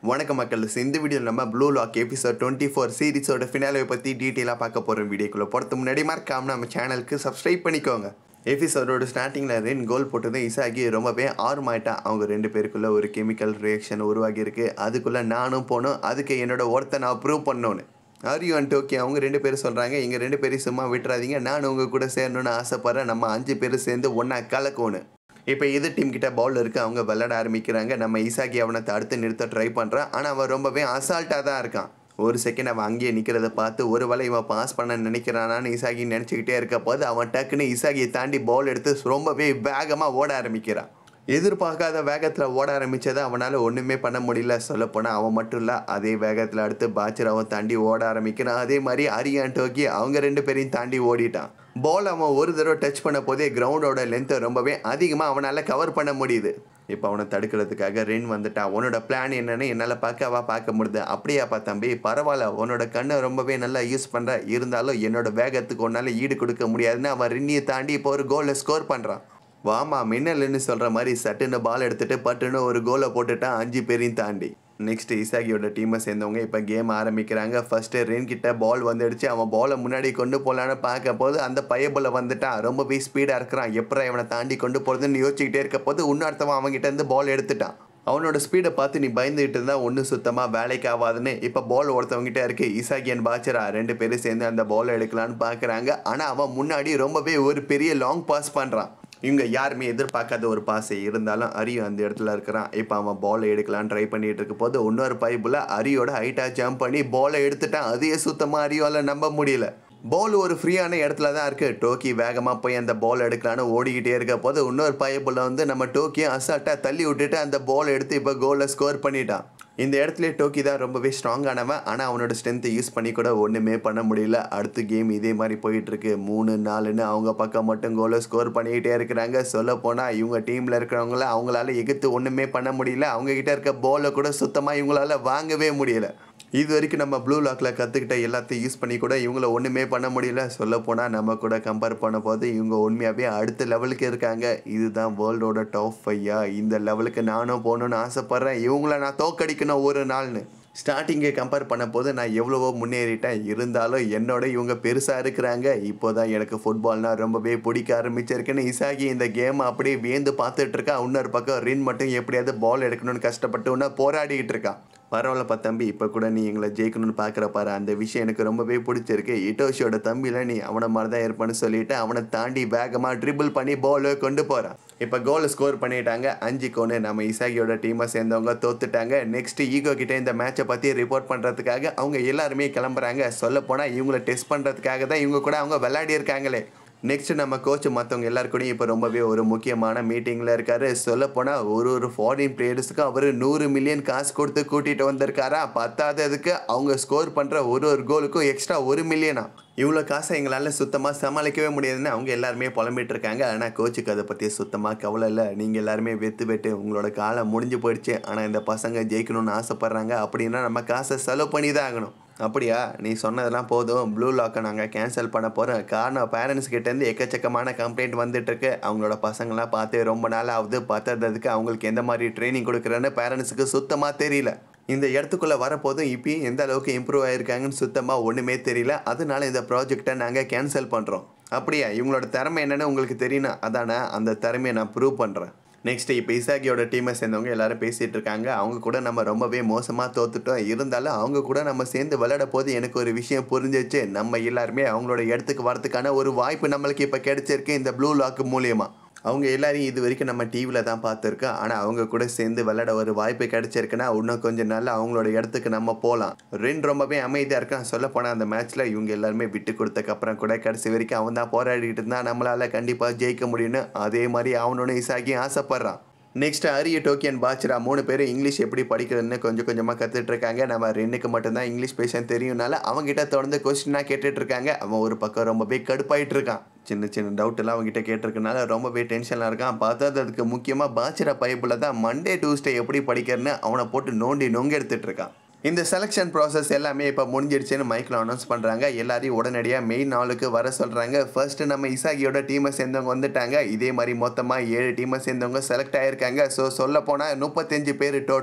வணக்கம் மக்கள் இந்த வீடியோவில் நம்ம Blue Lock episode twenty four சீரிஸோட ஃபினாலே பற்றி டீட்டெயிலாக பார்க்க போகிறோம் வீடியோக்குள்ளே போகிறது முன்னாடி மறக்காம நம்ம சேனலுக்கு சப்ஸ்கிரைப் பண்ணிக்கோங்க எபிசோடோட ஸ்டார்டிங்கில் ரெண்டு கோல் போட்டது இசாகி ரொம்பவே ஆர்வமாயிட்டான் அவங்க ரெண்டு பேருக்குள்ளே ஒரு கெமிக்கல் ரியாக்ஷன் உருவாகி இருக்கு அதுக்குள்ளே நானும் போகணும் அதுக்கு என்னோட ஒருத்தை நான் ப்ரூவ் பண்ணோன்னு ஆரியோ அண்ட் டோக்கி அவங்க ரெண்டு பேரும் சொல்கிறாங்க இங்கே ரெண்டு பேரும் சும்மா விட்டுறாதீங்க நான் உங்கள் கூட சேரணும்னு ஆசைப்பட்றேன் நம்ம அஞ்சு பேரும் சேர்ந்து ஒன்றா கலக்கணும் இப்போ இது டீம் கிட்ட பால் இருக்கு அவங்க விளையாட ஆரம்பிக்கிறாங்க நம்ம ஈசாகி அவனை தடுத்து நிறுத்த ட்ரை பண்ணுறான் ஆனால் அவன் ரொம்பவே அசால்ட்டாக தான் இருக்கான் ஒரு செகண்ட் அவன் அங்கேயே நிற்கிறத பார்த்து ஒரு வேளை இவன் பாஸ் பண்ண நினைக்கிறானான்னு இசாகி நினச்சிக்கிட்டே இருக்க போது அவன் டக்குன்னு இசாகியை தாண்டி பால் எடுத்து ரொம்பவே வேகமாக ஓட ஆரம்பிக்கிறான் எதிர்பார்க்காத வேகத்தில் ஓட ஆரம்பித்ததை அவனால் ஒன்றுமே பண்ண முடியல சொல்லப்போனால் அவன் மட்டும் இல்லை அதே வேகத்தில் அடுத்து பாச்சிராவை தாண்டி ஓட ஆரம்பிக்கிறான் அதே மாதிரி அரியான் டோக்கி அவங்க ரெண்டு பேரையும் தாண்டி ஓடிட்டான் பால் அவன் ஒரு தடவை டச் பண்ண போதே கிரவுண்டோட லென்த்தை ரொம்பவே அதிகமாக அவனால் கவர் பண்ண முடியுது இப்போ அவனை தடுக்கிறதுக்காக ரென் வந்துட்டான் உன்னோட பிளான் என்னன்னு என்னால் பார்க்கவா பார்க்க முடியுது அப்படியாப்பா தம்பி பரவாயில்ல உன்னோட கண்ணை ரொம்பவே நல்லா யூஸ் பண்ணுற இருந்தாலும் என்னோட வேகத்துக்கு உன்னால் ஈடு கொடுக்க முடியாதுன்னு அவன் ரின்னியை தாண்டி இப்போ ஒரு கோலை ஸ்கோர் பண்ணுறான் வாமா மின்னல்னு சொல்கிற மாதிரி சட்டுன்னு பால் எடுத்துட்டு பட்டுன்னு ஒரு கோலை போட்டுட்டான் அஞ்சு பேரையும் தாண்டி நெக்ஸ்ட் இசாகியோட டீமை சேர்ந்தவங்க இப்போ கேம் ஆரம்பிக்கிறாங்க ஃபர்ஸ்ட்டு ரென் கிட்ட பால் வந்துடுச்சு அவன் பாலை முன்னாடி கொண்டு போகலான்னு பார்க்க போது அந்த பயபுல வந்துட்டான் ரொம்பவே ஸ்பீடாக இருக்கிறான் எப்பறம் இவனை தாண்டி கொண்டு போகிறதுன்னு யோசிச்சுக்கிட்டே இருக்க போது இன்னொருத்தவன் அவன்கிட்ட இருந்து பால் எடுத்துட்டான் அவனோட ஸ்பீடை பார்த்து நீ பயந்துகிட்டு இருந்தா ஒன்றும் சுத்தமாக வேலைக்கு ஆகாதுன்னு இப்போ பால் ஒருத்தவங்கிட்ட இருக்கு இசாகியன் பாச்சரா ரெண்டு பேரும் சேர்ந்து அந்த பால் எடுக்கலான்னு பார்க்குறாங்க ஆனால் அவன் முன்னாடி ரொம்பவே ஒரு பெரிய லாங் பாஸ் பண்ணுறான் இவங்க யாருமே எதிர்பார்க்காத ஒரு பாஸை இருந்தாலும் அரியோ அந்த இடத்துல இருக்கிறான் இப்போ அவன் பாலை எடுக்கலான்னு ட்ரை பண்ணிட்டு இருக்க போது இன்னொரு பைப்பில் அரியோட ஹைட்டாக ஜம்ப் பண்ணி பாலை எடுத்துட்டான் அதையே சுத்தமாக அரியோவில் நம்ப முடியல பால் ஒரு ஃப்ரீயான இடத்துல தான் இருக்குது டோக்கி வேகமாக போய் அந்த பால் எடுக்கலான்னு ஓடிக்கிட்டே இருக்க போது இன்னொரு பைப்பில் வந்து நம்ம டோக்கியை அசால்ட்டாக தள்ளி விட்டுட்டு அந்த பால் எடுத்து இப்போ கோலில் ஸ்கோர் பண்ணிட்டான் இந்த இடத்துல டோக்கி தான் ரொம்பவே ஸ்ட்ராங்கானவன் ஆனால் அவனோட ஸ்ட்ரென்த்தை யூஸ் பண்ணி கூட ஒன்றுமே பண்ண முடியல அடுத்த கேம் இதே மாதிரி போயிட்டு இருக்கு மூணு நாலுன்னு அவங்க பக்கம் மட்டும் கோலை ஸ்கோர் பண்ணிக்கிட்டே இருக்கிறாங்க சொல்ல போனால் இவங்க டீமில் இருக்கிறவங்கள அவங்களால எகுத்து ஒன்றுமே பண்ண முடியல அவங்க கிட்ட இருக்க பாலை கூட சுத்தமாக இவங்களால வாங்கவே முடியல இது வரைக்கும் நம்ம ப்ளூ லாக்கில் கற்றுக்கிட்ட எல்லாத்தையும் யூஸ் பண்ணி கூட இவங்கள ஒன்றுமே பண்ண முடியல சொல்ல போனால் நம்ம கூட கம்பேர் பண்ண போது இவங்க உண்மையாகவே அடுத்த லெவலுக்கு இருக்காங்க இதுதான் வேர்ல்டோட டாப் ஃபையா இந்த லெவலுக்கு நானும் போகணுன்னு ஆசைப்பட்றேன் இவங்கள நான் தோக்கடிக்கணும் ஒரு நாள்னு ஸ்டார்டிங்கை கம்பேர் பண்ண போது நான் எவ்வளவோ முன்னேறிட்டேன் இருந்தாலும் என்னோட இவங்க பெருசாக இருக்கிறாங்க இப்போ தான் எனக்கு ஃபுட்பால்னால் ரொம்பவே பிடிக்க ஆரம்பிச்சிருக்குன்னு இசாகி இந்த கேமை அப்படியே வியந்து பார்த்துட்டு இருக்கா இன்னொரு பக்கம் ரின் மட்டும் எப்படியாவது பால் எடுக்கணும்னு கஷ்டப்பட்டு இன்னும் போராடிக்கிட்டு இருக்கான் பரவாயில்லப்பா தம்பி இப்போ கூட நீ எங்களை ஜெயிக்கணும்னு பார்க்குற பாரு அந்த விஷயம் எனக்கு ரொம்பவே பிடிச்சிருக்கு இட்டோஷியோட தம்பியில் நீ அவனை மாதிரி தான் இருப்பான்னு சொல்லிட்டு அவனை தாண்டி வேகமாக ட்ரிபிள் பண்ணி பாலை கொண்டு போகிறான் இப்போ கோலை ஸ்கோர் பண்ணிட்டாங்க அஞ்சு கோனு நம்ம இசாகியோட டீமை சேர்ந்தவங்க தோத்துட்டாங்க நெக்ஸ்ட் ஈகோ கிட்டே இந்த மேட்சை பற்றி ரிப்போர்ட் பண்ணுறதுக்காக அவங்க எல்லாருமே கிளம்புறாங்க சொல்ல போனால் இவங்கள டெஸ்ட் பண்ணுறதுக்காக தான் இவங்க கூட அவங்க விளையாடி இருக்காங்களே நெக்ஸ்ட் நம்ம கோச் மற்றவங்க எல்லாருக்கூடயும் இப்போ ரொம்பவே ஒரு முக்கியமான மீட்டிங்கில் இருக்காரு சொல்லப்போனால் ஒரு ஒரு ஃபாரின் பிளேயர்ஸுக்கும் அவர் நூறு மில்லியன் காசு கொடுத்து கூட்டிகிட்டு வந்திருக்காரா பத்தாததுக்கு அவங்க ஸ்கோர் பண்ணுற ஒரு ஒரு கோலுக்கும் எக்ஸ்ட்ரா ஒரு மில்லியனா இவ்வளோ காசை எங்களால் சுத்தமாக சமாளிக்கவே முடியாதுன்னு அவங்க எல்லாருமே புலம்பிட்டு இருக்காங்க ஆனால் கோச்சுக்கு அதை பற்றி சுத்தமாக கவலை இல்லை நீங்கள் எல்லாருமே வெத்து வெட்டு உங்களோட காலம் முடிஞ்சு போயிடுச்சு ஆனால் இந்த பசங்க ஜெயிக்கணும்னு ஆசைப்பட்றாங்க அப்படின்னா நம்ம காசை செலவு பண்ணி தான் ஆகணும் அப்படியா நீ சொன்னதெல்லாம் போதும் ப்ளூ லாக்கை நாங்கள் கேன்சல் பண்ண போகிறோம் காரணம் பேரண்ட்ஸ் கிட்டேருந்து எக்கச்சக்கமான கம்ப்ளைண்ட் வந்துட்டுருக்கு அவங்களோட பசங்களாம் பார்த்து ரொம்ப நாள் ஆகுது பார்த்ததுக்கு அவங்களுக்கு எந்த மாதிரி ட்ரைனிங் கொடுக்குறேன்னு பேரண்ட்ஸுக்கு சுத்தமாக தெரியல இந்த இடத்துக்குள்ளே வரப்போதும் இப்பயும் எந்த அளவுக்கு இம்ப்ரூவ் ஆகிருக்காங்கன்னு சுத்தமாக ஒன்றுமே தெரியல அதனால இந்த ப்ராஜெக்டை நாங்கள் கேன்சல் பண்ணுறோம் அப்படியா இவங்களோட திறமை என்னன்னு உங்களுக்கு தெரியணும் அதானே அந்த திறமையை நான் ப்ரூவ் பண்ணுறேன் நெக்ஸ்ட் இப்போ இசாகியோட டீமை சேர்ந்தவங்க எல்லாரும் பேசிகிட்டு இருக்காங்க அவங்க கூட நம்ம ரொம்பவே மோசமாக தோத்துட்டோம் இருந்தாலும் அவங்க கூட நம்ம சேர்ந்து விளையாட போது எனக்கு ஒரு விஷயம் புரிஞ்சிச்சு நம்ம எல்லாருமே அவங்களோட இடத்துக்கு வரதுக்கான ஒரு வாய்ப்பு நம்மளுக்கு இப்போ கிடைச்சிருக்கு இந்த ப்ளூ லாக் மூலியமாக அவங்க எல்லாரையும் இது வரைக்கும் நம்ம டிவியில் தான் பார்த்துருக்கோம் ஆனால் அவங்க கூட சேர்ந்து விளையாட ஒரு வாய்ப்பு கிடைச்சிருக்குன்னா இன்னும் கொஞ்சம் நாள் அவங்களோட இடத்துக்கு நம்ம போகலாம் ரெண்டு ரொம்பவே அமைதியாக இருக்கான் சொல்ல போனால் அந்த மேட்ச்சில் இவங்க எல்லாருமே விட்டு கொடுத்தக்கப்புறம் கூட கடைசி வரைக்கும் அவன் தான் போராடிட்டு இருந்தால் நம்மளால் கண்டிப்பாக ஜெயிக்க முடியும்னு அதே மாதிரி அவனோட இசாக்கி ஆசைப்பட்றான் நெக்ஸ்ட் அரிய டோக்கியன் பாச்சரா மூணு பேரும் இங்கிலீஷ் எப்படி படிக்கிறதுன்னு கொஞ்சம் கொஞ்சமாக கற்றுட்டு இருக்காங்க நம்ம ரெண்டுக்கு மட்டும்தான் இங்கிலீஷ் பேச தெரியும்னால அவங்ககிட்ட தொடர்ந்து கொஸ்டினாக கேட்டுட்டு இருக்காங்க அவன் ஒரு பக்கம் ரொம்பவே கடுப்பாயிட்டு இருக்கான் சின்ன சின்ன டவுட் எல்லாம் அவங்ககிட்ட கேட்டிருக்கனால ரொம்பவே டென்ஷனாக இருக்கான் பார்த்தா அதுக்கு முக்கியமாக பாச்சரா பைப்பில் தான் மண்டே டியூஸ்டே எப்படி படிக்கிறன்னு அவனை போட்டு நோண்டி நொங்க எடுத்துட்டு இருக்கான் இந்த செலெக்ஷன் ப்ராசஸ் எல்லாமே இப்போ முடிஞ்சிடுச்சுன்னு மைக்கில் அனௌன்ஸ் பண்ணுறாங்க எல்லாரையும் உடனடியாக மெயின் நாளுக்கு வர சொல்கிறாங்க ஃபர்ஸ்ட் நம்ம இசாகியோட டீமை சேர்ந்தவங்க வந்துட்டாங்க இதே மாதிரி மொத்தமாக ஏழு டீமை சேர்ந்தவங்க செலக்ட் ஆகிருக்காங்க ஸோ சொல்ல போனால் முப்பத்தஞ்சு பேர் டோட்டலாக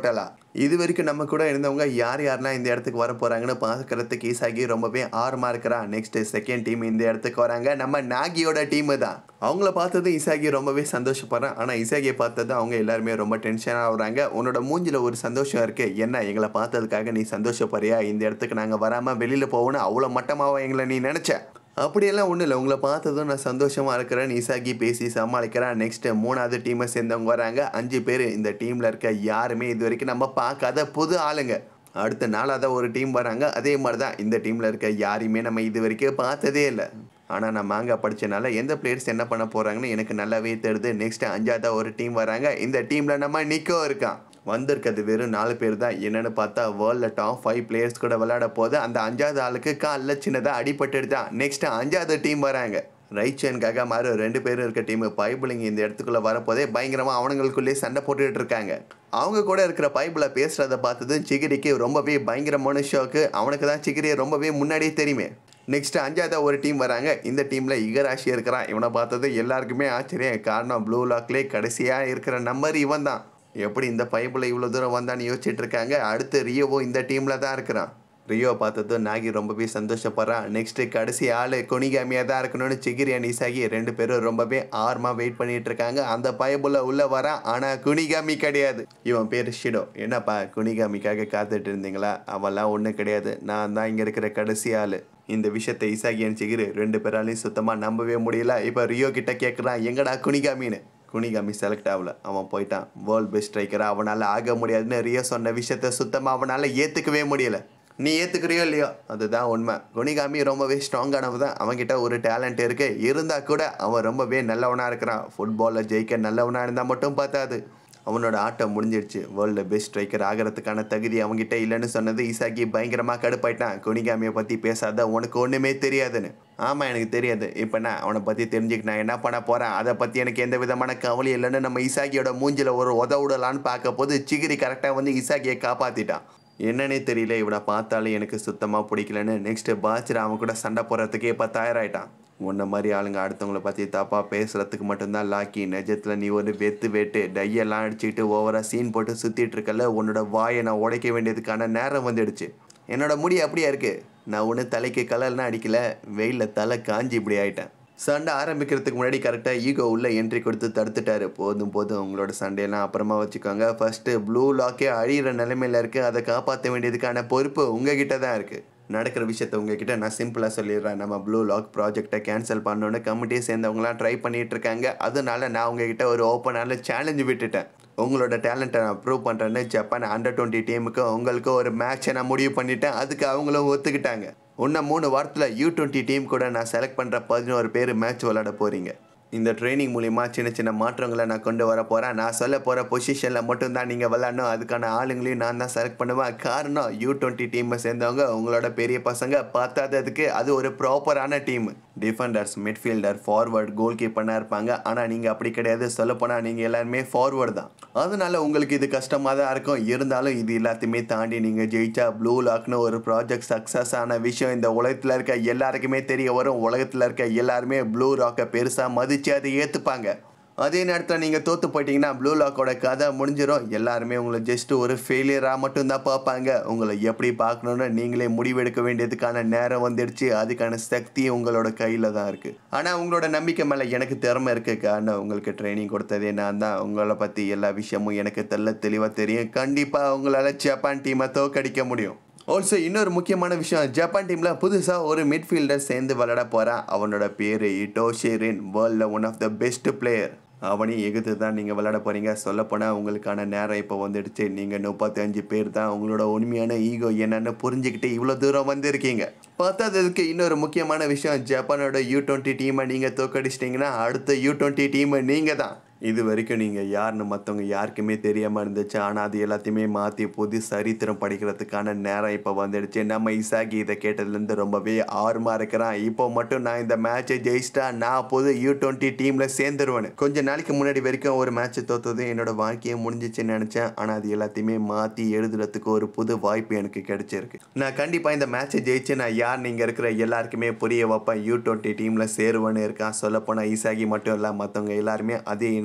இது வரைக்கும் நம்ம கூட இருந்தவங்க யார் யாரெல்லாம் இந்த இடத்துக்கு வர போகிறாங்கன்னு பார்க்கறதுக்கு ஈசாகி ரொம்பவே ஆர்வமாக இருக்கிறான் நெக்ஸ்ட் செகண்ட் டீம் இந்த இடத்துக்கு வராங்க நம்ம நாகியோட டீமு தான் அவங்கள பார்த்தது இசாகி ரொம்பவே சந்தோஷப்படுறான் ஆனால் இசாகியை பார்த்தது அவங்க எல்லாருமே ரொம்ப டென்ஷனாக வராங்க உன்னோட மூஞ்சில ஒரு சந்தோஷம் இருக்குது என்ன எங்களை பார்த்ததுக்காக நீ சந்தோஷப்படுறியா இந்த இடத்துக்கு நாங்கள் வராமல் வெளியில் போகணும் அவ்வளோ மட்டமாவா எங்களை நீ நினச்ச அப்படியெல்லாம் ஒன்றும் இல்லை உங்களை பார்த்ததும் நான் சந்தோஷமாக இருக்கிறேன் இசாகி பேசி சமாளிக்கிறேன் நெக்ஸ்ட்டு மூணாவது டீமை சேர்ந்தவங்க வராங்க அஞ்சு பேர் இந்த டீமில் இருக்க யாருமே இது வரைக்கும் நம்ம பார்க்காத புது ஆளுங்க அடுத்த நாளாக ஒரு டீம் வராங்க அதே மாதிரி தான் இந்த டீமில் இருக்க யாரையுமே நம்ம இது வரைக்கும் பார்த்ததே இல்லை ஆனால் நான் மாங்கா படித்தனால எந்த பிளேயர்ஸ் என்ன பண்ண போகிறாங்கன்னு எனக்கு நல்லாவே தெரியுது நெக்ஸ்ட் அஞ்சாவதாக ஒரு டீம் வராங்க இந்த டீமில் நம்ம நிக்கோ இருக்கான் வந்திருக்கிறது வெறும் நாலு பேர் தான் என்னன்னு பார்த்தா வேர்ல்டில் டாப் ஃபைவ் பிளேயர்ஸ் கூட விளையாட போது அந்த அஞ்சாவது ஆளுக்கு காலில் சின்னதாக அடிபட்டுட்டு தான் நெக்ஸ்ட் அஞ்சாவது டீம் வராங்க ரைச்சனுக்காக மாறு ரெண்டு பேரும் இருக்க டீம் பைபிளிங் இந்த இடத்துக்குள்ளே வரப்போதே பயங்கரமாக அவனுங்களுக்குள்ளே சண்டை போட்டுட்டு இருக்காங்க அவங்க கூட இருக்கிற பைபிளை பேசுகிறத பார்த்தது சிகிரிக்கு ரொம்பவே பயங்கரமான ஷோக்கு அவனுக்கு தான் சிகிரியை ரொம்பவே முன்னாடியே தெரியுமே நெக்ஸ்ட் அஞ்சாவது ஒரு டீம் வராங்க இந்த டீமில் இகராஷி இருக்கிறான் இவனை பார்த்தது எல்லாருக்குமே ஆச்சரியம் காரணம் ப்ளூ லாக்லேயே கடைசியாக இருக்கிற நம்பர் இவன் தான் எப்படி இந்த பைபிள் இவ்வளோ தூரம் வந்தான்னு யோசிச்சுட்டு இருக்காங்க அடுத்து ரியோவோ இந்த டீமில் தான் இருக்கிறான் ரியோ பார்த்தது நாகி ரொம்பவே சந்தோஷப்படுறான் நெக்ஸ்ட் கடைசி ஆள் கொனிகாமியாக தான் இருக்கணும்னு சிகிரி அண்ட் இசாகி ரெண்டு பேரும் ரொம்பவே ஆர்மா வெயிட் பண்ணிட்டு இருக்காங்க அந்த பயபுள்ள உள்ள வரான் ஆனால் குனிகாமி கிடையாது இவன் பேர் ஷிடோ என்னப்பா குனிகாமிக்காக காத்துட்டு இருந்தீங்களா அவெல்லாம் ஒன்றும் கிடையாது நான் தான் இங்கே இருக்கிற கடைசி ஆள் இந்த விஷயத்தை இசாகி அண்ட் சிகிரி ரெண்டு பேராலையும் சுத்தமாக நம்பவே முடியல இப்போ ரியோ கிட்ட கேட்குறான் எங்கடா குனிகாமின்னு குனிகாமி செலக்ட் ஆகல அவன் போயிட்டான் வேர்ல்ட் பெஸ்ட் ஸ்ட்ரைக்கராக அவனால் ஆக முடியாதுன்னு ரியோ சொன்ன விஷயத்த சுத்தமாக அவனால் ஏற்றுக்கவே முடியல நீ ஏற்றுக்கிறியோ இல்லையோ அதுதான் உண்மை குனிகாமி ரொம்பவே ஸ்ட்ராங்கானவ தான் அவன்கிட்ட ஒரு டேலண்ட் இருக்குது இருந்தால் கூட அவன் ரொம்பவே நல்லவனாக இருக்கிறான் ஃபுட்பாலில் ஜெயிக்க நல்லவனாக இருந்தால் மட்டும் பார்த்தாது அவனோட ஆட்டம் முடிஞ்சிடுச்சு வேர்ல்டு பெஸ்ட் ஸ்ட்ரைக்கர் ஆகிறதுக்கான தகுதி அவன்கிட்ட இல்லைன்னு சொன்னது இசாக்கி பயங்கரமாக கடுப்பாயிட்டான் குனிகாமியை பற்றி பேசாத உனக்கு ஒன்றுமே தெரியாதுன்னு ஆமாம் எனக்கு தெரியாது இப்போ நான் அவனை பற்றி தெரிஞ்சுக்க நான் என்ன பண்ண போகிறேன் அதை பற்றி எனக்கு எந்த விதமான கவலை இல்லைன்னு நம்ம இசாக்கியோட மூஞ்சில் ஒரு உதவுடலான்னு பார்க்க போது சிகிரி கரெக்டாக வந்து இசாக்கியை காப்பாற்றிட்டான் என்னன்னே தெரியல இவனை பார்த்தாலே எனக்கு சுத்தமாக பிடிக்கலன்னு நெக்ஸ்ட்டு பாச்சிர அவன் கூட சண்டை போடுறதுக்கே இப்போ தயாராயிட்டான் உன்ன மாதிரி ஆளுங்க அடுத்தவங்கள பற்றி தப்பாக பேசுகிறதுக்கு மட்டும்தான் லாக்கி நிஜத்தில் நீ ஒரு வெத்து வெட்டு டையெல்லாம் அடிச்சுக்கிட்டு ஓவராக சீன் போட்டு சுற்றிட்டு இருக்கல உன்னோட வாயை நான் உடைக்க வேண்டியதுக்கான நேரம் வந்துடுச்சு என்னோட முடி அப்படியா இருக்கு நான் ஒன்றும் தலைக்கு கலர்லாம் அடிக்கல வெயிலில் தலை காஞ்சி இப்படி ஆயிட்டேன் சண்டை ஆரம்பிக்கிறதுக்கு முன்னாடி கரெக்டாக ஈகோ உள்ள என்ட்ரி கொடுத்து தடுத்துட்டாரு போதும் போதும் உங்களோட சண்டையெல்லாம் அப்புறமா வச்சுக்கோங்க ஃபர்ஸ்ட் ப்ளூ லாக்கே அழியிற நிலைமையில இருக்கு அதை காப்பாற்ற வேண்டியதுக்கான பொறுப்பு உங்ககிட்ட தான் இருக்கு நடக்கிற விஷயத்த உங்ககிட்ட நான் சிம்பிளாக சொல்லிடுறேன் நம்ம ப்ளூ லாக் ப்ராஜெக்டை கேன்சல் பண்ணணுன்னு கமிட்டியை சேர்ந்தவங்களாம் ட்ரை பண்ணிட்டு இருக்காங்க அதனால நான் உங்ககிட்ட ஒரு ஓப்பனான சேலஞ்சு விட்டுட்டேன் உங்களோட டேலண்ட்டை நான் ப்ரூவ் பண்ணுறேன்னு ஜப்பான் அண்டர் டுவெண்ட்டி டீமுக்கு உங்களுக்கு ஒரு மேட்சை நான் முடிவு பண்ணிட்டேன் அதுக்கு அவங்களும் ஒத்துக்கிட்டாங்க இன்னும் மூணு வாரத்தில் யூ டுவெண்ட்டி டீம் கூட நான் செலக்ட் பண்ணுற பதினோரு பேர் மேட்ச் விளாட போகிறீங்க இந்த ட்ரைனிங் மூலிமா சின்ன சின்ன மாற்றங்களை நான் கொண்டு வர போகிறேன் நான் சொல்ல போகிற பொசிஷனில் மட்டும்தான் நீங்கள் விளாடணும் அதுக்கான ஆளுங்களையும் நான் தான் செலக்ட் பண்ணுவேன் காரணம் யூ டுவெண்ட்டி டீமை சேர்ந்தவங்க உங்களோட பெரிய பசங்க பார்த்தாததுக்கு அது ஒரு ப்ராப்பரான team defenders midfielder forward goal கீப்பர்னாக இருப்பாங்க ஆனால் நீங்கள் அப்படி கிடையாது சொல்லப்போனால் நீங்கள் எல்லாருமே ஃபார்வர்டு தான் அதனால உங்களுக்கு இது கஷ்டமாக தான் இருக்கும் இருந்தாலும் இது எல்லாத்தையுமே தாண்டி நீங்கள் ஜெயிச்சா ப்ளூ லாக்னு ஒரு ப்ராஜெக்ட் சக்ஸஸ் ஆன விஷயம் இந்த உலகத்தில் இருக்க எல்லாருக்குமே தெரிய வரும் உலகத்தில் இருக்க எல்லாருமே ப்ளூ ராக்கை பெருசாக மதித்து அதை ஏற்றுப்பாங்க அதே நேரத்தில் நீங்கள் தோற்று போயிட்டீங்கன்னா ப்ளூ லாக்கோட கதை முடிஞ்சிடும் எல்லாருமே உங்களை ஜஸ்ட் ஒரு ஃபெயிலியராக மட்டும்தான் பார்ப்பாங்க உங்களை எப்படி பார்க்கணுன்னு நீங்களே முடிவெடுக்க வேண்டியதுக்கான நேரம் வந்துடுச்சு அதுக்கான சக்தி உங்களோட கையில் தான் இருக்குது ஆனால் உங்களோட நம்பிக்கை மேலே எனக்கு திறமை இருக்குது காரணம் உங்களுக்கு ட்ரைனிங் கொடுத்ததே நான் தான் உங்களை பற்றி எல்லா விஷயமும் எனக்கு தெல்ல தெளிவாக தெரியும் கண்டிப்பாக உங்களால் ஜப்பான் டீமை தோக்கடிக்க முடியும் ஆல்சோ இன்னொரு முக்கியமான விஷயம் ஜப்பான் டீமில் புதுசாக ஒரு மிட்ஃபீல்டர் சேர்ந்து விளையாட போகிறான் அவனோட பேர் இட்டோ ஷேரின் வேர்ல்டில் one of the best player அவனையும் எகுத்து தான் நீங்கள் விளையாட போகிறீங்க சொல்லப்போனால் உங்களுக்கான நேரம் இப்போ வந்துடுச்சு நீங்கள் முப்பத்தஞ்சு பேர் தான் உங்களோட உண்மையான ஈகோ என்னன்னு புரிஞ்சுக்கிட்டு இவ்வளோ தூரம் வந்திருக்கீங்க பார்த்ததுக்கு இன்னொரு முக்கியமான விஷயம் ஜப்பானோட யூ டுவெண்ட்டி டீமை நீங்கள் தோக்கடிச்சிட்டிங்கன்னா அடுத்த யூ டுவெண்ட்டி டீமை நீங்கள் தான் இது வரைக்கும் நீங்கள் யாருன்னு மற்றவங்க யாருக்குமே தெரியாமல் இருந்துச்சு ஆனால் அது எல்லாத்தையுமே மாற்றி புது சரித்திரம் படிக்கிறதுக்கான நேரம் இப்போ வந்துடுச்சு நம்ம இசாகி இதை கேட்டதுலேருந்து ரொம்பவே ஆர்வமாக இருக்கிறான் இப்போ மட்டும் நான் இந்த மேட்சை ஜெயிச்சிட்டா நான் புது யூ டுவெண்ட்டி டீமில் சேர்ந்துருவேன் கொஞ்ச நாளைக்கு முன்னாடி வரைக்கும் ஒரு மேட்ச் தோத்தது என்னோட வாழ்க்கையை முடிஞ்சிச்சுன்னு நினச்சேன் ஆனால் அது எல்லாத்தையுமே மாற்றி எழுதுறதுக்கு ஒரு புது வாய்ப்பு எனக்கு கிடைச்சிருக்கு நான் கண்டிப்பாக இந்த மேட்சை ஜெயிச்சு நான் யார் நீங்கள் இருக்கிற எல்லாருக்குமே புரிய வைப்பேன் யூ டுவெண்ட்டி டீமில் சேருவேன்னு இருக்கான் சொல்லப்போனால் இசாகி மட்டும் இல்லை மற்றவங்க எல்லாருமே அதே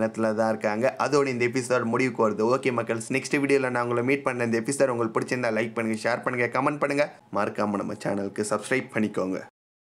எண்ணத்தில் தான் இருக்காங்க அதோட இந்த எபிசோட் முடிவுக்கு வருது ஓகே மக்கள்ஸ் நெக்ஸ்ட் வீடியோவில் நான் உங்களை மீட் பண்ண இந்த எபிசோட் உங்களுக்கு பிடிச்சிருந்தா லைக் பண்ணுங்கள் ஷேர் பண்ணுங்கள் கமெண்ட் பண்ணுங்கள் மறக்காமல் நம்ம சேனலுக்கு சப்ஸ்கிரைப் பண்ணிக்கோங்க